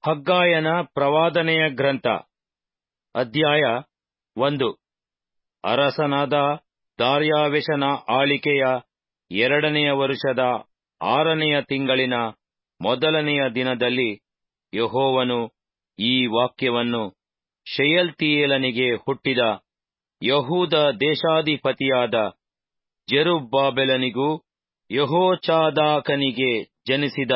ಹಗ್ಗಾಯನ ಪ್ರವಾದನೆಯ ಗ್ರಂಥ ಅಧ್ಯಾಯ ಒಂದು ಅರಸನಾದ ದಾರ್ಯಾವೆಷನ ಆಳಿಕೆಯ ಎರಡನೆಯ ವರುಷದ ಆರನೆಯ ತಿಂಗಳಿನ ಮೊದಲನೆಯ ದಿನದಲ್ಲಿ ಯೆಹೋವನು ಈ ವಾಕ್ಯವನ್ನು ಶೆಯಲ್ತೀಯೇಲನಿಗೆ ಹುಟ್ಟಿದ ಯಹೂದ ದೇಶಾಧಿಪತಿಯಾದ ಜೆರುಬ್ಬಾಬೆಲನಿಗೂ ಯೆಹೋಚಾದಾಕನಿಗೆ ಜನಿಸಿದ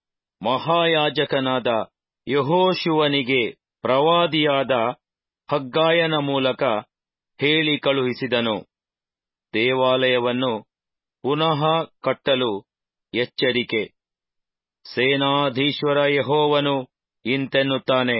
ಮಹಾಯಾಜಕನಾದ ಯೆಹೋಶುವನಿಗೆ ಪ್ರವಾದಿಯಾದ ಹಗ್ಗಾಯನ ಮೂಲಕ ಹೇಳಿ ಕಳುಹಿಸಿದನು ದೇವಾಲಯವನ್ನು ಪುನಃ ಕಟ್ಟಲು ಎಚ್ಚರಿಕೆ ಸೇನಾಧೀಶ್ವರ ಯೆಹೋವನು ಇಂತೆನ್ನುತ್ತಾನೆ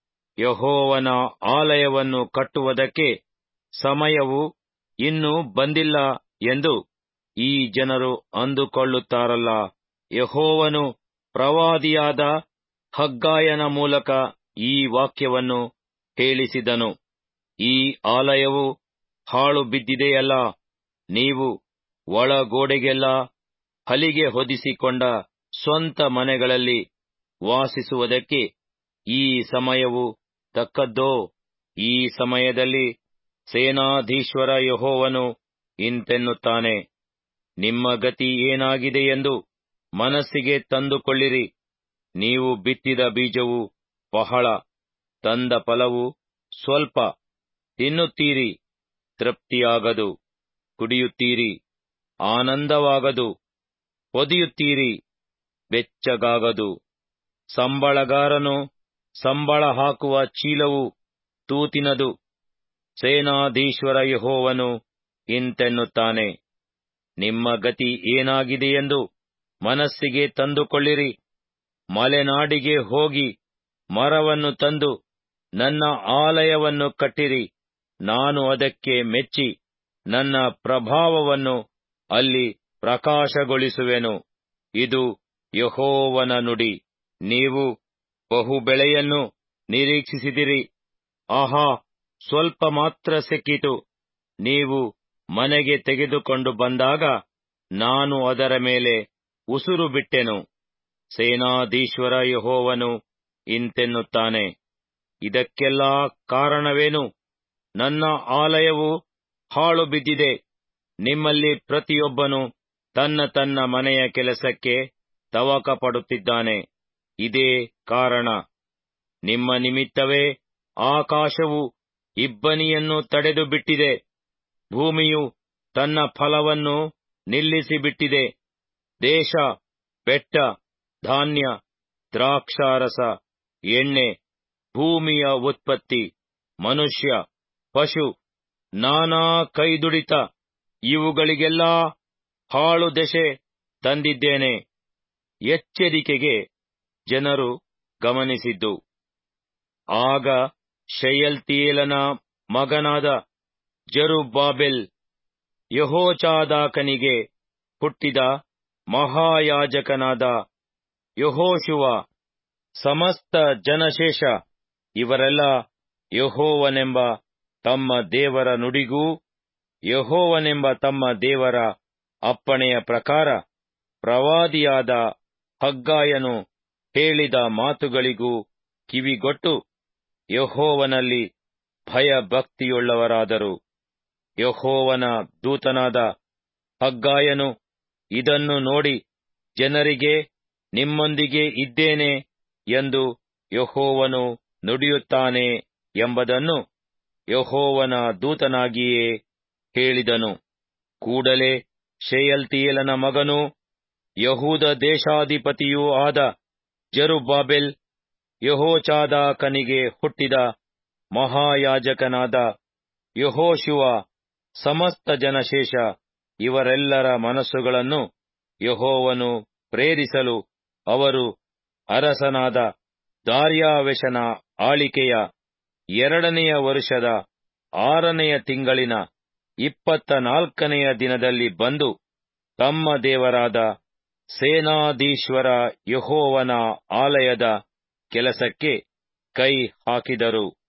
ಯೆಹೋವನ ಆಲಯವನ್ನು ಕಟ್ಟುವುದಕ್ಕೆ ಸಮಯವು ಇನ್ನೂ ಬಂದಿಲ್ಲ ಎಂದು ಈ ಜನರು ಅಂದುಕೊಳ್ಳುತ್ತಾರಲ್ಲ ಯೆಹೋವನು ಪ್ರವಾದಿಯಾದ ಹಗ್ಗಾಯನ ಮೂಲಕ ಈ ವಾಕ್ಯವನ್ನು ಹೇಳಿಸಿದನು ಈ ಆಲಯವು ಹಾಳು ಬಿದ್ದಿದೆಯಲ್ಲ ನೀವು ಒಳಗೋಡೆಗೆಲ್ಲ ಹಲಿಗೆ ಹೊದಿಸಿಕೊಂಡ ಸ್ವಂತ ಮನೆಗಳಲ್ಲಿ ವಾಸಿಸುವುದಕ್ಕೆ ಈ ಸಮಯವು ತಕ್ಕದ್ದೋ ಈ ಸಮಯದಲ್ಲಿ ಸೇನಾಧೀಶ್ವರ ಯೆಹೋವನು ಇಂತೆನ್ನುತ್ತಾನೆ ನಿಮ್ಮ ಗತಿ ಏನಾಗಿದೆ ಎಂದು ಮನಸ್ಸಿಗೆ ತಂದುಕೊಳ್ಳಿರಿ ನೀವು ಬಿತ್ತಿದ ಬೀಜವು ಬಹಳ ತಂದ ಫಲವು ಸ್ವಲ್ಪ ತಿನ್ನುತ್ತೀರಿ ತೃಪ್ತಿಯಾಗದು ಕುಡಿಯುತ್ತೀರಿ ಆನಂದವಾಗದು ಹೊದಿಯುತ್ತೀರಿ ಬೆಚ್ಚಗಾಗದು ಸಂಬಳಗಾರನು ಸಂಬಳ ಹಾಕುವ ಚೀಲವು ತೂತಿನದು ಸೇನಾಧೀಶ್ವರ ಯೆಹೋವನು ಇಂತೆನ್ನುತ್ತಾನೆ ನಿಮ್ಮ ಗತಿ ಏನಾಗಿದೆಯೆಂದು ಮನಸ್ಸಿಗೆ ತಂದುಕೊಳ್ಳಿರಿ ಮಲೆನಾಡಿಗೆ ಹೋಗಿ ಮರವನ್ನು ತಂದು ನನ್ನ ಆಲಯವನ್ನು ಕಟ್ಟಿರಿ ನಾನು ಅದಕ್ಕೆ ಮೆಚ್ಚಿ ನನ್ನ ಪ್ರಭಾವವನ್ನು ಅಲ್ಲಿ ಪ್ರಕಾಶಗೊಳಿಸುವೆನು ಇದು ಯಹೋವನ ನುಡಿ ನೀವು ಬಹು ಬೆಳೆಯನ್ನು ನಿರೀಕ್ಷಿಸಿದಿರಿ ಆಹಾ ಸ್ವಲ್ಪ ಮಾತ್ರ ಸಿಕ್ಕಿತು ನೀವು ಮನೆಗೆ ತೆಗೆದುಕೊಂಡು ಬಂದಾಗ ನಾನು ಅದರ ಮೇಲೆ ಉಸುರು ಬಿಟ್ಟೆನು ಸೇನಾಧೀಶ್ವರ ಯಹೋವನು ಇಂತೆನ್ನುತ್ತಾನೆ ಇದಕ್ಕೆಲ್ಲಾ ಕಾರಣವೇನು ನನ್ನ ಆಲಯವು ಹಾಳು ಬಿದ್ದಿದೆ ನಿಮ್ಮಲ್ಲಿ ಪ್ರತಿಯೊಬ್ಬನು ತನ್ನ ತನ್ನ ಮನೆಯ ಕೆಲಸಕ್ಕೆ ತವಕ ಪಡುತ್ತಿದ್ದಾನೆ ಇದೇ ಕಾರಣ ನಿಮ್ಮ ನಿಮಿತ್ತವೇ ಆಕಾಶವು ಇಬ್ಬನಿಯನ್ನು ತಡೆದು ಬಿಟ್ಟಿದೆ ಭೂಮಿಯು ತನ್ನ ಫಲವನ್ನು ನಿಲ್ಲಿಸಿಬಿಟ್ಟಿದೆ ದೇಶ ಬೆಟ್ಟ ಧಾನ್ಯ ದ್ರಾಕ್ಷಾರಸ ಎಣ್ಣೆ ಭೂಮಿಯ ಉತ್ಪತ್ತಿ ಮನುಷ್ಯ ಪಶು ನಾನಾ ಕೈದುಡಿತ ಇವುಗಳಿಗೆಲ್ಲಾ ಹಾಳು ದೆಸೆ ತಂದಿದ್ದೇನೆ ಎಚ್ಚರಿಕೆಗೆ ಜನರು ಗಮನಿಸಿದ್ದು ಆಗ ಶೆಯಲ್ತೀಯೇಲನ ಮಗನಾದ ಜರುಬ್ಬಾಬೆಲ್ ಯಹೋಚಾದಾಕನಿಗೆ ಹುಟ್ಟಿದ ಮಹಾಯಾಜಕನಾದ ಯಹೋಶುವ ಸಮಸ್ತ ಜನಶೇಷ ಇವರೆಲ್ಲ ಯಹೋವನೆಂಬ ತಮ್ಮ ದೇವರ ನುಡಿಗೂ ಯಹೋವನೆಂಬ ತಮ್ಮ ದೇವರ ಅಪ್ಪಣೆಯ ಪ್ರಕಾರ ಪ್ರವಾದಿಯಾದ ಹಗ್ಗಾಯನು ಹೇಳಿದ ಮಾತುಗಳಿಗೂ ಕಿವಿಗೊಟ್ಟು ಯಹೋವನಲ್ಲಿ ಭಯಭಕ್ತಿಯುಳ್ಳವರಾದರು ಯಹೋವನ ದೂತನಾದ ಹಗ್ಗಾಯನು ಇದನ್ನು ನೋಡಿ ಜನರಿಗೆ ನಿಮ್ಮೊಂದಿಗೆ ಇದ್ದೇನೆ ಎಂದು ಯಹೋವನು ನುಡಿಯುತ್ತಾನೆ ಎಂಬುದನ್ನು ಯಹೋವನ ದೂತನಾಗಿಯೇ ಹೇಳಿದನು ಕೂಡಲೇ ಶೇಯಲ್ತೀಯೇಲನ ಮಗನೂ ಯಹೂದ ದೇಶಾಧಿಪತಿಯೂ ಆದ ಜರುಬ್ಬಾಬೆಲ್ ಯಹೋಚಾದಾಕನಿಗೆ ಹುಟ್ಟಿದ ಮಹಾಯಾಜಕನಾದ ಯಹೋಶುವ ಸಮಸ್ತ ಜನಶೇಷ ಇವರೆಲ್ಲರ ಮನಸ್ಸುಗಳನ್ನು ಯಹೋವನು ಪ್ರೇರಿಸಲು ಅವರು ಅರಸನಾದ ದಾರ್ಯಾವೆಷನ ಆಳಿಕೆಯ ಎರಡನೆಯ ವರುಷದ ಆರನೆಯ ತಿಂಗಳಿನ ಇಪ್ಪತ್ತ ನಾಲ್ಕನೆಯ ದಿನದಲ್ಲಿ ಬಂದು ತಮ್ಮ ದೇವರಾದ ಸೇನಾಧೀಶ್ವರ ಯಹೋವನ ಆಲಯದ ಕೆಲಸಕ್ಕೆ ಕೈ ಹಾಕಿದರು